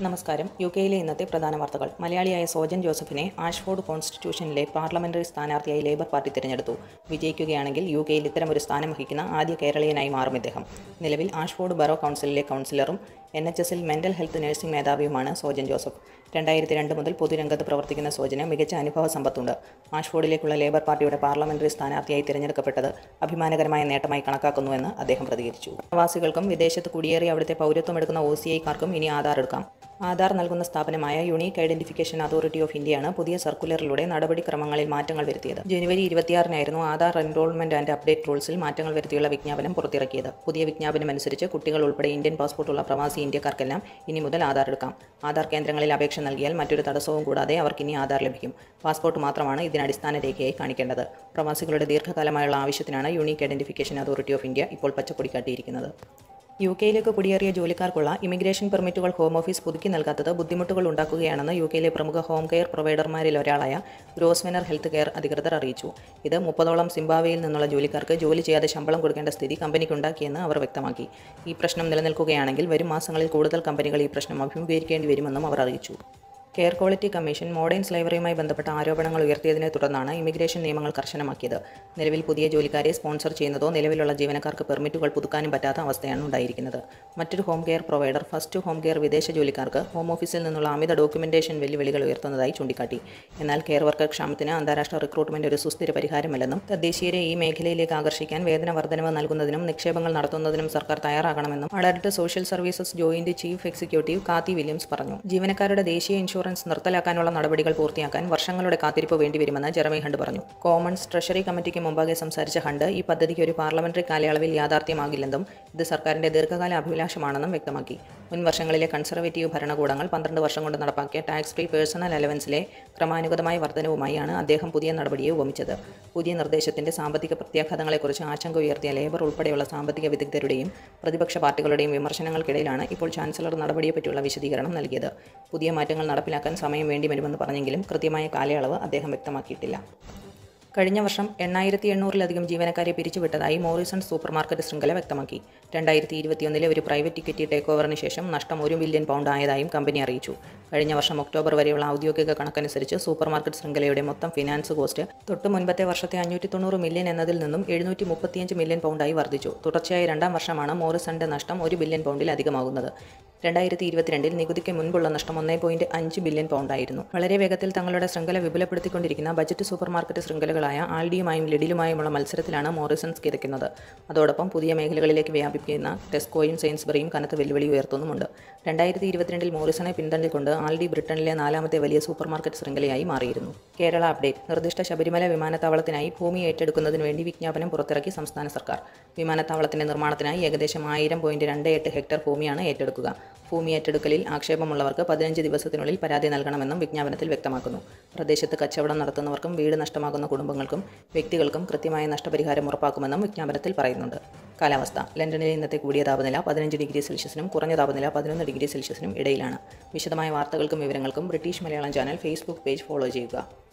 നമസ്കാരം യു കെയിലെ ഇന്നത്തെ പ്രധാന വാർത്തകൾ മലയാളിയായ സോജൻ ജോസഫിനെ ആഷ്ഫോർഡ് കോൺസ്റ്റിറ്റ്യൂഷനിലെ പാർലമെന്ററി സ്ഥാനാർത്ഥിയായി ലേബർ പാർട്ടി തിരഞ്ഞെടുത്തു വിജയിക്കുകയാണെങ്കിൽ യു കെയിൽ ഇത്തരമൊരു സ്ഥാനം വഹിക്കുന്ന ആദ്യ കേരളീയനായി മാറും ഇദ്ദേഹം നിലവിൽ ആഷ്ഫോർഡ് ബറോ കൗൺസിലിലെ കൗൺസിലറും എൻ എച്ച് എസിൽ മെന്റൽ ഹെൽത്ത് നഴ്സിംഗ് മേധാവിയുമാണ് സോജൻ ജോസഫ് രണ്ടായിരത്തി രണ്ട് മുതൽ പൊതുരംഗത്ത് പ്രവർത്തിക്കുന്ന സോജന് മികച്ച അനുഭവ സമ്പത്തുണ്ട് ആഷ്ഫോർഡിലേക്കുള്ള ലേബർ പാർട്ടിയുടെ പാർലമെന്ററി സ്ഥാനാർത്ഥിയായി തിരഞ്ഞെടുക്കപ്പെട്ടത് അഭിമാനകരമായ നേട്ടമായി കണക്കാക്കുന്നുവെന്ന് അദ്ദേഹം പ്രതികരിച്ചു പ്രവാസികൾക്കും വിദേശത്ത് കുടിയേറി അവിടുത്തെ പൗരത്വം എടുക്കുന്ന ഒ സി ഐക്കാർക്കും ഇനി ആധാർ എടുക്കാം ആധാർ നൽകുന്ന സ്ഥാപനമായ യുണീക്ക് ഐഡന്റിഫിക്കേഷൻ അതോറിറ്റി ഓഫ് ഇന്ത്യയാണ് പുതിയ സർക്കുലറിലൂടെ നടപടിക്രമങ്ങളിൽ മാറ്റങ്ങൾ വരുത്തിയത് ജനുവരി ഇരുപത്തിയാറിനായിരുന്നു ആധാർ എൻറോൾമെന്റ് ആൻഡ് അപ്ഡേറ്റ് റൂൾസിൽ മാറ്റങ്ങൾ വരുത്തിയുള്ള വിജ്ഞാപനം പുറത്തിറക്കിയത് പുതിയ വിജ്ഞാപനം അനുസരിച്ച് കുട്ടികൾ ഉൾപ്പെടെ ഇന്ത്യൻ പാസ്പോർട്ടുള്ള പ്രവാസി ഇന്ത്യക്കാർക്കെല്ലാം ഇനി മുതൽ ആധാർ എടുക്കാം ആധാർ കേന്ദ്രങ്ങളിൽ അപേക്ഷ നൽകിയാൽ മറ്റൊരു തടസ്സവും കൂടാതെ അവർക്ക് ഇനി ആധാർ ലഭിക്കും പാസ്പോർട്ട് മാത്രമാണ് ഇതിന് അടിസ്ഥാന രേഖയായി കാണിക്കേണ്ടത് പ്രവാസികളുടെ ദീർഘകാലമായുള്ള ആവശ്യത്തിനാണ് unique identification authority of India ഇപ്പോൾ പച്ചക്കൊടി കാട്ടിയിരിക്കുന്നത് യു കെയിലേക്ക് കുടിയേറിയ ജോലിക്കാർക്കുള്ള ഇമിഗ്രേഷൻ പെർമിറ്റുകൾ ഹോം ഓഫീസ് പുതുക്കി നൽകാത്തത് ബുദ്ധിമുട്ടുകൾ ഉണ്ടാക്കുകയാണെന്ന് യു കെയിലെ പ്രമുഖ ഹോം കെയർ പ്രൊവൈഡർമാരിൽ ഒരാളായ ഗ്രോസ്വെനർ ഹെൽത്ത് കെയർ അധികൃതർ അറിയിച്ചു ഇത് മുപ്പതോളം സിംബാബ്വേയിൽ നിന്നുള്ള ജോലിക്കാർക്ക് ജോലി ചെയ്യാതെ ശമ്പളം കൊടുക്കേണ്ട സ്ഥിതി കമ്പനിക്കുണ്ടാക്കിയെന്ന് അവർ വ്യക്തമാക്കി ഈ പ്രശ്നം നിലനിൽക്കുകയാണെങ്കിൽ വരും മാസങ്ങളിൽ കൂടുതൽ കമ്പനികൾ ഈ പ്രശ്നം അഭിമുഖീകരിക്കേണ്ടി വരുമെന്നും അവർ അറിയിച്ചു കെയർ ക്വാളിറ്റി കമ്മീഷൻ മോഡേൺ സ്ലൈവറിയുമായി ബന്ധപ്പെട്ട ആരോപണങ്ങൾ ഉയർത്തിയതിനെ തുടർന്നാണ് ഇമിഗ്രേഷൻ നിയമങ്ങൾ കർശനമാക്കിയത് നിലവിൽ പുതിയ ജോലിക്കാരെ സ്പോൺസർ ചെയ്യുന്നതോ നിലവിലുള്ള ജീവനക്കാർക്ക് പെർമിറ്റുകൾ പുതുക്കാനും പറ്റാത്ത അവസ്ഥയാണ് ഉണ്ടായിരിക്കുന്നത് മറ്റൊരു home care provider first home care വിദേശ ജോലിക്കാർക്ക് ഹോം ഓഫീസിൽ നിന്നുള്ള അമിത ഡോക്യുമെന്റേഷൻ വെല്ലുവിളികൾ ഉയർത്തുന്നതായി ചൂണ്ടിക്കാട്ടി എന്നാൽ കെയർ വർക്കർ ക്ഷാമത്തിന് അന്താരാഷ്ട്ര റിക്രൂട്ട്മെന്റ് ഒരു സുസ്ഥിര പരിഹാരമല്ലെന്നും തദ്ദേശീയരെ ഈ മേഖലയിലേക്ക് ആകർഷിക്കാൻ വേതന വർധനവ് നൽകുന്നതിനും നിക്ഷേപങ്ങൾ നടത്തുന്നതിനും സർക്കാർ തയ്യാറാകണമെന്നും adult social services joint chief executive Kathy Williams പറഞ്ഞു ജീവനക്കാരുടെ ദേശീയ ഇൻഷുറൻസ് നിർത്തലാക്കാനുള്ള നടപടികൾ പൂർത്തിയാക്കാൻ വർഷങ്ങളുടെ കാത്തിരിപ്പ് വേണ്ടിവരുമെന്ന് ജെറമി ഹണ്ട് പറഞ്ഞു കോമൺസ് ട്രഷറി കമ്മിറ്റിക്ക് മുമ്പാകെ സംസാരിച്ച ഹണ്ട് ഈ പദ്ധതിക്ക് ഒരു പാർലമെന്ററി കാലയളവിൽ യാഥാർത്ഥ്യമാകില്ലെന്നും ഇത് സർക്കാരിന്റെ ദീർഘകാല അഭിലാഷമാണെന്നും വ്യക്തമാക്കി മുൻ വർഷങ്ങളിലെ കൺസർവേറ്റീവ് ഭരണകൂടങ്ങൾ പന്ത്രണ്ട് വർഷം കൊണ്ട് നടപ്പാക്കിയ ടാക്സ് ഫ്രീ പേഴ്സണൽ അലവൻസിലെ ക്രമാനുഗതമായ വർധനവുമായാണ് അദ്ദേഹം പുതിയ നടപടിയെ ഉപമിച്ചത് പുതിയ നിർദ്ദേശത്തിന്റെ സാമ്പത്തിക പ്രത്യാഘാതങ്ങളെക്കുറിച്ച് ആശങ്ക ഉയർത്തിയ ലേബർ ഉൾപ്പെടെയുള്ള സാമ്പത്തിക വിദഗ്ധരുടെയും പ്രതിപക്ഷ പാർട്ടികളുടെയും വിമർശനങ്ങൾക്കിടയിലാണ് ഇപ്പോൾ ചാൻസലർ നടപടിയെപ്പറ്റിയുള്ള വിശദീകരണം നൽകിയത് പുതിയ മാറ്റങ്ങൾ നടപ്പിലാക്കാൻ സമയം വേണ്ടിവരുമെന്ന് പറഞ്ഞെങ്കിലും കൃത്യമായ കാലയളവ് അദ്ദേഹം വ്യക്തമാക്കിയിട്ടില്ല കഴിഞ്ഞ വർഷം എണ്ണായിരത്തി എണ്ണൂറിലധികം ജീവനക്കാരെ പിരിച്ചുവിട്ടതായി മോറിസൺ സൂപ്പർ മാർക്കറ്റ് ശൃംഖല വ്യക്തമാക്കി രണ്ടായിരത്തി ഇരുപത്തിയൊന്നിലെ ഒരു പ്രൈവറ്റ് ഇക്വിറ്റി ടേക്ക് ഓവറിന് ശേഷം നഷ്ടം ഒരു ബില്യൺ പൗണ്ട് ആയതായും കമ്പനി അറിയിച്ചു കഴിഞ്ഞ വർഷം ഒക്ടോബർ വരെയുള്ള ഔദ്യോഗിക കണക്കനുസരിച്ച് സൂപ്പർ മാർക്കറ്റ് ശൃംഖലയുടെ മൊത്തം ഫിനാൻസ് കോസ്റ്റ് തൊട്ട് മുൻപത്തെ വർഷത്തെ അഞ്ഞൂറ്റി തൊണ്ണൂറ് മില്യൺ എന്നതിൽ നിന്നും എഴുന്നൂറ്റി മുപ്പത്തിയഞ്ച് മില്യൺ പൗണ്ടായി വർദ്ധിച്ചു തുടർച്ചയായ രണ്ടാം വർഷമാണ് മോറിസണിന്റെ നഷ്ടം ഒരു ബില്യൺ പൗണ്ടിൽ അധികമാകുന്നത് രണ്ടായിരത്തി ഇരുപത്തിരണ്ടിൽ നികുതിക്ക് മുൻപുള്ള നഷ്ടം ഒന്നേ പോയിന്റ് അഞ്ച് ബില്യൺ പൗണ്ടായിരുന്നു വളരെ വേഗത്തിൽ തങ്ങളുടെ ശൃംഖല വിപുലപ്പെടുത്തിക്കൊണ്ടിരിക്കുന്ന ബജറ്റ് സൂപ്പർ മാർക്കറ്റ് ശൃംഖലകളായ ആൽഡിയുമായും ലിഡിലുമായുമുള്ള മത്സരത്തിലാണ് മോറിസൺസ് കിതയ്ക്കുന്നത് അതോടൊപ്പം പുതിയ മേഖലകളിലേക്ക് വ്യാപിക്കുന്ന ടെസ്കോയും സെയിൻസ്ബറിയും കനത്ത വെല്ലുവിളി ഉയർത്തുന്നുമുണ്ട് രണ്ടായിരത്തി ഇരുപത്തിരണ്ടിൽ മോറിസണെ പിന്തള്ളിക്കൊണ്ട് ആൽഡി ബ്രിട്ടനിലെ നാലാമത്തെ വലിയ സൂപ്പർ മാർക്കറ്റ് ശൃംഖലയായി മാറിയിരുന്നു കേരള അപ്ഡേറ്റ് നിർദ്ദിഷ്ട ശബരിമല വിമാനത്താവളത്തിനായി ഭൂമി ഏറ്റെടുക്കുന്നതിന് വേണ്ടി വിജ്ഞാപനം പുറത്തിറക്കി സംസ്ഥാന സർക്കാർ വിമാനത്താവളത്തിന്റെ നിർമ്മാണത്തിനായി ഏകദേശം ആയിരം പോയിന്റ് രണ്ട് എട്ട് ഹെക്ടർ ഭൂമിയാണ് ഏറ്റെടുക്കുക ഭൂമി ഏറ്റെടുക്കലിൽ ആക്ഷേപമുള്ളവർക്ക് പതിനഞ്ച് ദിവസത്തിനുള്ളിൽ പരാതി നൽകണമെന്നും വിജ്ഞാപനത്തിൽ വ്യക്തമാക്കുന്നു പ്രദേശത്ത് കച്ചവടം നടത്തുന്നവർക്കും വീട് നഷ്ടമാകുന്ന കുടുംബങ്ങൾക്കും വ്യക്തികൾക്കും കൃത്യമായ നഷ്ടപരിഹാരം ഉറപ്പാക്കുമെന്നും വിജ്ഞാപനത്തിൽ പറയുന്നുണ്ട് കാലാവസ്ഥ ലണ്ടനിലെ ഇന്നത്തെ കൂടിയ താപനില പതിനഞ്ച് ഡിഗ്രി സെൽഷ്യസിനും കുറഞ്ഞ താപനില പതിനൊന്ന് ഡിഗ്രി സെൽഷ്യസിനും ഇടയിലാണ് വിശദമായ വാർത്തകൾക്കും വിവരങ്ങൾക്കും British Malayalam channel Facebook page follow ചെയ്യുക